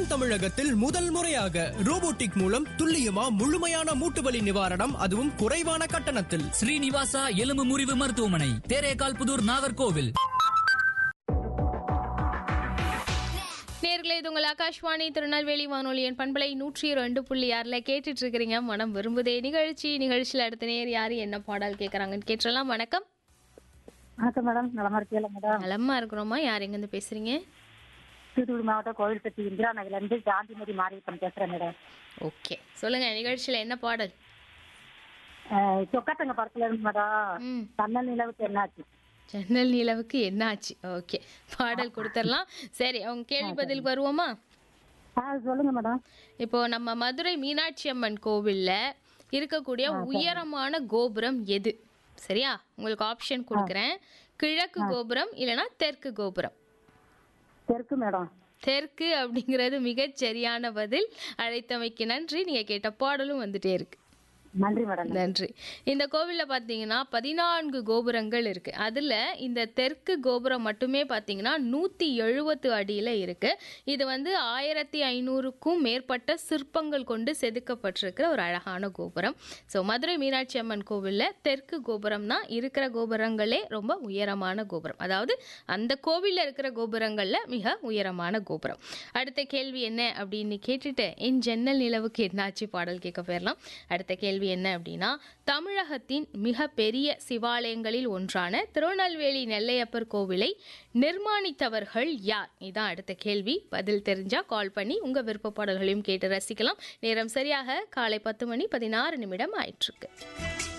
தென் தமிழகத்தில் முதல் முறையாக ரோபோட்டிக் மூலம் துல்லியமா முழுமையான மூட்டு வலி நிவாரணம் அதுவும் குறைவான கட்டணத்தில் ஸ்ரீனிவாசா எலும்பு முறிவு மருத்துவமனை தேரேகால் புதூர் நாகர்கோவில் நேர்களே இது உங்கள் ஆகாஷ்வாணி திருநெல்வேலி வானொலியின் பண்பலை நூற்றி ரெண்டு புள்ளி ஆறில் கேட்டுட்டு இருக்கிறீங்க மனம் விரும்புதே நிகழ்ச்சி நிகழ்ச்சியில் அடுத்த நேர் யார் என்ன பாடல் கேட்குறாங்கன்னு கேட்டுடலாம் வணக்கம் வணக்கம் மேடம் நலமா இருக்கீங்களா மேடம் நலமா இருக்கிறோமா யார் எங்கேருந்து பேசுறீங்க தூத்துக்குடி மாவட்டம் கோவில்பட்டி இந்திரா நகர்ல இருந்து காந்திமதி மாரியப்பன் பேசுறேன் மேடம் ஓகே சொல்லுங்க நிகழ்ச்சியில் என்ன பாடல் அஹ், சொக்கத்தங்க படத்துல இருந்து மேடம் ம் தன்னல் நிலவுக்கு என்னாச்சு ஜன்னல் நிலவுக்கு என்ன ஆச்சு ஓகே பாடல் கொடுத்துடலாம் சரி அவங்க கேள்வி பதில் வருவோமா ஆ சொல்லுங்க மேடம் இப்போ நம்ம மதுரை மீனாட்சி அம்மன் கோவில்ல இருக்கக்கூடிய உயரமான கோபுரம் எது சரியா உங்களுக்கு ஆப்ஷன் கொடுக்குறேன் கிழக்கு கோபுரம் இல்லைன்னா தெற்கு கோபுரம் தெற்கு மேடம் தெற்கு அப்படிங்கிறது மிகச் சரியான பதில் அழைத்தமைக்கு நன்றி நீங்க கேட்ட பாடலும் வந்துட்டே இருக்கு நன்றி மேடம் நன்றி இந்த கோவில்ல பார்த்தீங்கன்னா பதினான்கு கோபுரங்கள் இருக்கு அதுல இந்த தெற்கு கோபுரம் மட்டுமே பார்த்தீங்கன்னா நூத்தி எழுபத்து அடியில இருக்கு இது வந்து ஆயிரத்தி ஐநூறுக்கும் மேற்பட்ட சிற்பங்கள் கொண்டு செதுக்கப்பட்டிருக்கிற ஒரு அழகான கோபுரம் ஸோ மதுரை மீனாட்சி அம்மன் கோவில்ல தெற்கு கோபுரம் தான் இருக்கிற கோபுரங்களே ரொம்ப உயரமான கோபுரம் அதாவது அந்த கோவில்ல இருக்கிற கோபுரங்கள்ல மிக உயரமான கோபுரம் அடுத்த கேள்வி என்ன அப்படின்னு கேட்டுட்டு என் ஜன்னல் நிலவுக்கு என்னாச்சு பாடல் கேட்க போயிடலாம் அடுத்த கேள்வி என்ன அப்படின்னா தமிழகத்தின் மிக பெரிய சிவாலயங்களில் ஒன்றான திருநெல்வேலி நெல்லையப்பர் கோவிலை நிர்மாணித்தவர்கள் யார் இதான் அடுத்த கேள்வி பதில் தெரிஞ்சா கால் பண்ணி உங்க விருப்ப பாடல்களையும் கேட்டு ரசிக்கலாம் நேரம் சரியாக காலை பத்து மணி பதினாறு நிமிடம் ஆயிட்டிருக்கு